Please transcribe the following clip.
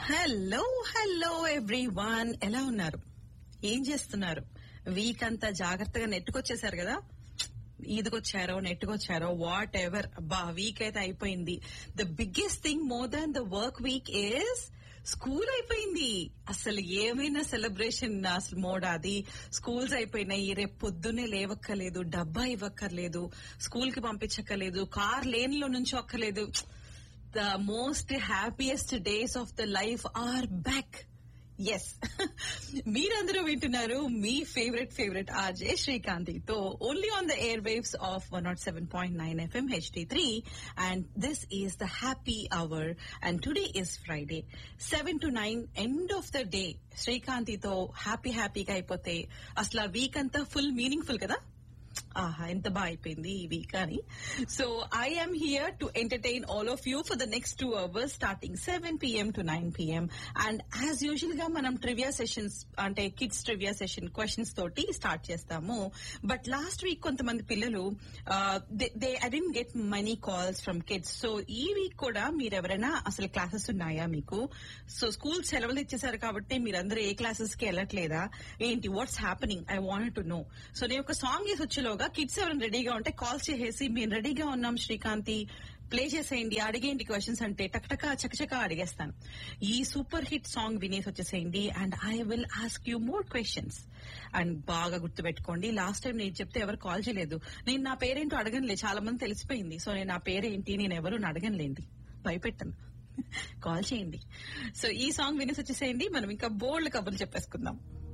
hello hello everyone ఎలా ఉన్నారు ఏం చేస్తున్నారు వీక్ అంతా జాగ్రత్తగా నెట్టుకొచ్చేసారు కదా ఈదుకొచ్చారో నెట్టుకొచ్చారో వాట్ ఎవర్ అబ్బా వీక్ అయితే అయిపోయింది the biggest thing more than the work week is school అయిపోయింది అసలు ఏమైనా సెలబ్రేషన్ అసలు మోడ్ అది స్కూల్స్ అయిపోయినాయి రేపు పొద్దున్నే లేవక్కర్లేదు డబ్బా ఇవ్వక్కర్లేదు స్కూల్ కి పంపించక్కర్లేదు కార్ లేన్ లో నుంచి ఒక్కర్లేదు the most happiest days of the life are back yes మీరందరూ వింటున్నారు మీ ఫేవరెట్ ఫేవరెట్ ఆర్జే శ్రీకాంతి తో only on the airwaves of one nought seven point nine FM HD three and this is the happy hour and today is Friday seven to nine end of the day శ్రీకాంతితో happy హ్యాపీగా అయిపోతే అసలు ఆ week అంతా full meaningful కదా ఆహా ఎంత బాగా అయిపోయింది ఈ వీక్ అని so I am here to entertain all of you for the next two hours starting seven PM to nine PM and as usual గా మనం ట్రివియా సెషన్స్ అంటే కిడ్స్ ట్రివియా సెషన్ క్వశ్చన్స్ తోటి స్టార్ట్ చేస్తాము but last week కొంతమంది పిల్లలు they didn't get many calls from kids so ఈ week కూడా మీరు ఎవరైనా అసలు క్లాసెస్ ఉన్నాయా మీకు సో స్కూల్ సెలవులు ఇచ్చేసారు కాబట్టి మీరందరూ ఏ క్లాసెస్ కి వెళ్ళట్లేదా ఏంటి what's happening I want to know so నేను ఒక సాంగ్ వేసి వచ్చేలోగా కిడ్స్ ఎవరైనా రెడీగా ఉంటే కాల్ చేసేసి మేము రెడీగా ఉన్నాం శ్రీకాంతి ప్లే చేసేయండి అడిగేయండి క్వశ్చన్స్ అంటే టక్టక చకచక అడిగేస్తాను ఈ సూపర్ హిట్ సాంగ్ వినేసి వచ్చేసేయండి and I will ask you more questions and బాగా గుర్తుపెట్టుకోండి లాస్ట్ టైం నేను చెప్తే ఎవరు కాల్ చేయలేదు నేను నా పేరేంటో అడగనులే చాలా మంది తెలిసిపోయింది సో నేను నా పేరేంటి నేను ఎవరు అడగనులేండి భయపెట్టాను కాల్ చేయండి సో ఈ సాంగ్ వినేసి వచ్చేసేయండి మనం ఇంకా బోల్డ్ కబుర్లు చెప్పేసుకుందాం